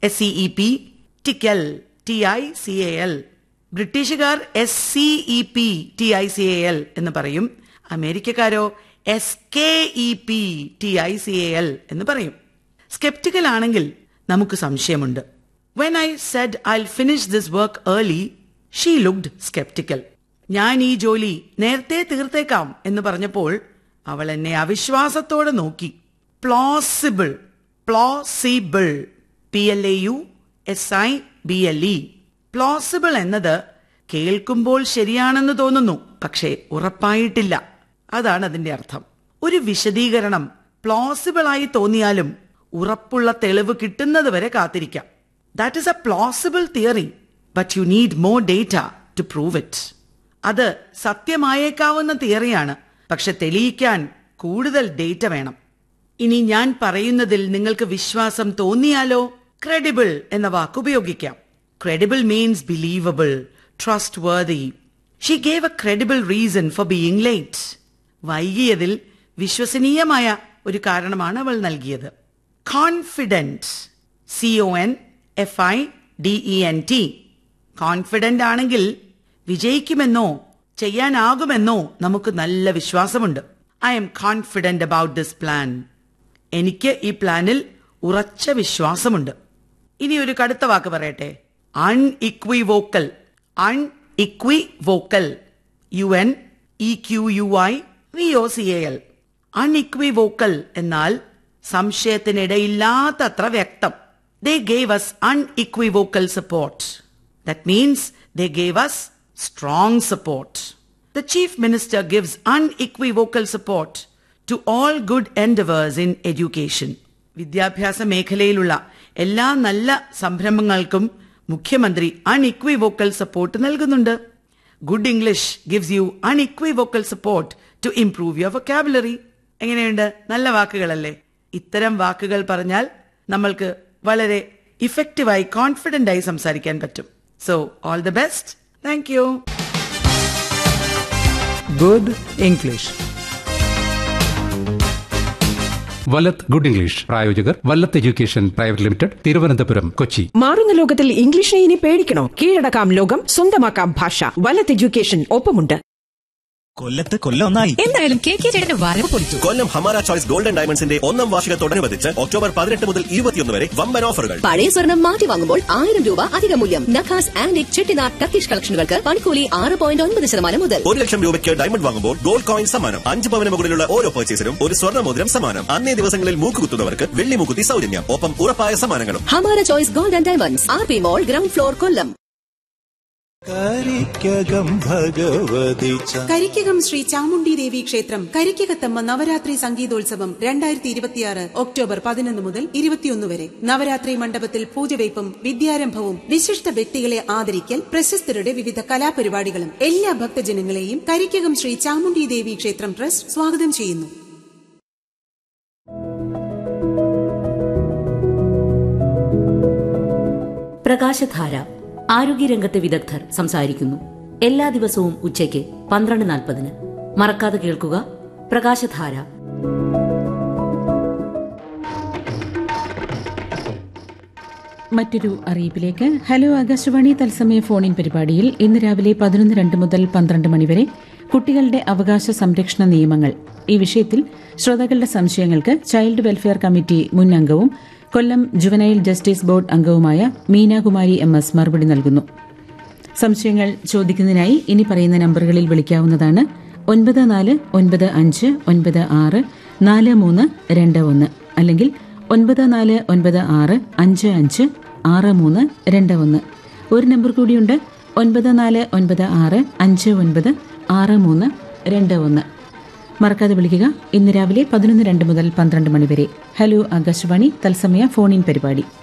S C E P ടിക്കൽ T I C A L ബ്രിട്ടീഷുകാർ S C E P T I C A L എന്ന് പറയും അമേരിക്കക്കാരോ S K E P T I C A L എന്ന് പറയും sceptical ആണെങ്കിൽ നമുക്ക് സംശയമുണ്ട് when I said I finish this work early she looked sceptical ഞാൻ ഈ ജോലി നേരത്തെ തീർത്തേക്കാം എന്ന് പറഞ്ഞപ്പോൾ അവൾ എന്നെ അവിശ്വാസത്തോടെ നോക്കി plausible plausible P L A U S I B L E plausible എന്നത് കേൾക്കുമ്പോൾ ശരിയാണെന്ന് തോന്നുന്നു പക്ഷേ ഉറപ്പായിട്ടില്ല അതാണ് അതിന്റെ അർത്ഥം ഒരു വിശദീകരണം പ്ലോസിബിൾ ആയി തോന്നിയാലും ഉറപ്പുള്ള തെളിവ് കിട്ടുന്നത് വരെ കാത്തിരിക്കാം that is a plausible theory but you need more data to prove it അത് സത്യമായേക്കാവുന്ന തിയറിയാണ് പക്ഷെ തെളിയിക്കാൻ കൂടുതൽ ഡേറ്റ വേണം ഇനി ഞാൻ പറയുന്നതിൽ നിങ്ങൾക്ക് വിശ്വാസം തോന്നിയാലോ ക്രെഡിബിൾ എന്ന വാക്ക് ഉപയോഗിക്കാം credible means believable trustworthy she gave a credible reason for being late വൈകിയതിൽ വിശ്വസനീയമായ ഒരു കാരണമാണ് അവൾ നൽകിയത് confident C O N F I D E N T confident ആണെങ്കിൽ വിജയിക്കുമെന്നോ ചെയ്യാനാകുമെന്നോ നമുക്ക് നല്ല വിശ്വാസമുണ്ട് I'm confident about this plan എനിക്ക് ഈ പ്ലാനിൽ ഉറച്ച വിശ്വാസമുണ്ട് ഇനി ഒരു കടുത്ത വാക്ക് പറയട്ടെ unequivocal unequivocal U N E Q U I V O C A L unequivocal എന്നാൽ സംശയത്തിനിടയില്ലാത്തത്ര വ്യക്തം they gave us unequivocal support that means they gave us strong support the chief minister gives unequivocal support to all good endeavours in education വിദ്യാഭ്യാസ മേഖലയിലുള്ള എല്ലാ നല്ല സംരംഭങ്ങൾക്കും മുഖ്യമന്ത്രി unequivocal support നൽകുന്നുണ്ട് Good English gives you unequivocal support to improve your vocabulary എങ്ങനെയുണ്ട് നല്ല വാക്കുകളല്ലേ ഇത്തരം വാക്കുകൾ പറഞ്ഞാൽ നമ്മൾക്ക് വളരെ ഇഫക്റ്റീവായി കോൺഫിഡന്റ് ആയി സംസാരിക്കാൻ പറ്റും so all the best thank you Good English Vallath Good English പ്രായോജകർ Vallath Education Private Limited Thiruvananthapuram Kochi മാറുന്ന ലോകത്തിൽ ഇംഗ്ലീഷിനെ ഇനി പേടിക്കണോ കീഴടക്കാം ലോകം സ്വന്തമാക്കാം ഭാഷ വലത് എഡ്യൂക്കേഷൻ ഒപ്പമുണ്ട് കൊല്ലത്ത് കൊല്ലം ഒന്നായി എന്തായാലും കെ കെ ചേട്ടന്റെ വരവ് പൊളിച്ചു കൊല്ലം ഹമാര ചോയ്സ് ഗോൾഡൻ ഡയമണ്ട്സിന്റെ ഒന്നാം വാർഷികത്തോടനുബന്ധിച്ച് ഒക്ടോബർ പതിനെട്ട് മുതൽ ഇരുപത്തിയൊന്ന് വരെ വമ്പൻ ഓഫറുകൾ പഴയ സ്വർണം മാറ്റി വാങ്ങുമ്പോൾ ആയിരം രൂപ അധിക മൂല്യം നഖാസ് ആൻഡ് ചെട്ടിനാർ ടർക്കിഷ് കളക്ഷനുകൾക്ക് പണിക്കൂലി ആറ് പോയിന്റ് ഒൻപത് ശതമാനം മുതൽ ഒരു ലക്ഷം രൂപയ്ക്ക് ഡയമണ്ട് വാങ്ങുമ്പോൾ ഗോൾഡ് കോയിൻ സമ്മാനം അഞ്ച് പവന് മുകളിലുള്ള ഓരോ പർച്ചേസിനും ഒരു സ്വർണ്ണ മോതിരം സമ്മാനം അന്നേ ദിവസങ്ങളിൽ മൂക്കുകുത്തുന്നവർക്ക് വെള്ളി മൂക്കുത്തി സൗജന്യം ഒപ്പം ഉറപ്പായ സമ്മാനങ്ങളും Hamara Choice Gold and Diamonds R P mall ground floor Kollam Karikkakom Bhagavathi ച കരിക്കകം ശ്രീ ചാമുണ്ഡി ദേവി ക്ഷേത്രം കരിക്കകത്തമ്മ നവരാത്രി സംഗീതോത്സവം രണ്ടായിരത്തി ഇരുപത്തിയാറ് ഒക്ടോബർ പതിനൊന്ന് മുതൽ ഇരുപത്തിയൊന്ന് വരെ നവരാത്രി മണ്ഡപത്തിൽ പൂജവയ്പും വിദ്യാരംഭവും വിശിഷ്ട വ്യക്തികളെ ആദരിക്കൽ പ്രശസ്തരുടെ വിവിധ കലാപരിപാടികളും എല്ലാ ഭക്തജനങ്ങളെയും കരിക്കകം ശ്രീ ചാമുണ്ഡി ദേവി ക്ഷേത്രം ട്രസ്റ്റ് സ്വാഗതം ചെയ്യുന്നു പ്രകാശധാര ആരോഗ്യരംഗത്തെ വിദഗ്ധർ സംസാരിക്കുന്നു എല്ലാ ദിവസവും ഉച്ചയ്ക്ക് പന്ത്രണ്ട് നാൽപ്പതിന് മറക്കാതെ കേൾക്കുക പ്രകാശധാര മറ്റൊരു അറിയിപ്പിലേക്ക് ഹലോ ആകാശവാണി തത്സമയ ഫോണിൻ പരിപാടിയിൽ ഇന്ന് രാവിലെ പതിനൊന്ന് രണ്ട് മുതൽ പന്ത്രണ്ട് മണിവരെ കുട്ടികളുടെ അവകാശ സംരക്ഷണ നിയമങ്ങൾ ഈ വിഷയത്തിൽ ശ്രോതാക്കളുടെ സംശയങ്ങൾക്ക് ചൈൽഡ് വെൽഫെയർ കമ്മിറ്റി മുൻ അംഗവും കൊല്ലം ജുവനൈൽ ജസ്റ്റിസ് ബോർഡ് അംഗവുമായ മീനാകുമാരി എം എസ് മറുപടി നൽകുന്നു സംശയങ്ങൾ ചോദിക്കുന്നതിനായി ഇനി പറയുന്ന നമ്പറുകളിൽ വിളിക്കാവുന്നതാണ് ഒൻപത് നാല് ഒൻപത് അഞ്ച് ഒൻപത് ആറ് നാല് മൂന്ന് രണ്ട് ഒന്ന് അല്ലെങ്കിൽ ഒൻപത് നാല് ഒൻപത് ആറ് അഞ്ച് അഞ്ച് ആറ് മൂന്ന് രണ്ട് ഒന്ന് ഒരു നമ്പർ കൂടിയുണ്ട് ഒൻപത് നാല് ഒൻപത് ആറ് അഞ്ച് ഒൻപത് ആറ് മൂന്ന് രണ്ട് ഒന്ന് മറക്കാതെ വിളിക്കുക ഇന്ന് രാവിലെ പതിനൊന്ന് രണ്ട് മുതൽ പന്ത്രണ്ട് മണിവരെ ഹലോ ആകാശവാണി തത്സമയ ഫോൺ ഇൻ പരിപാടി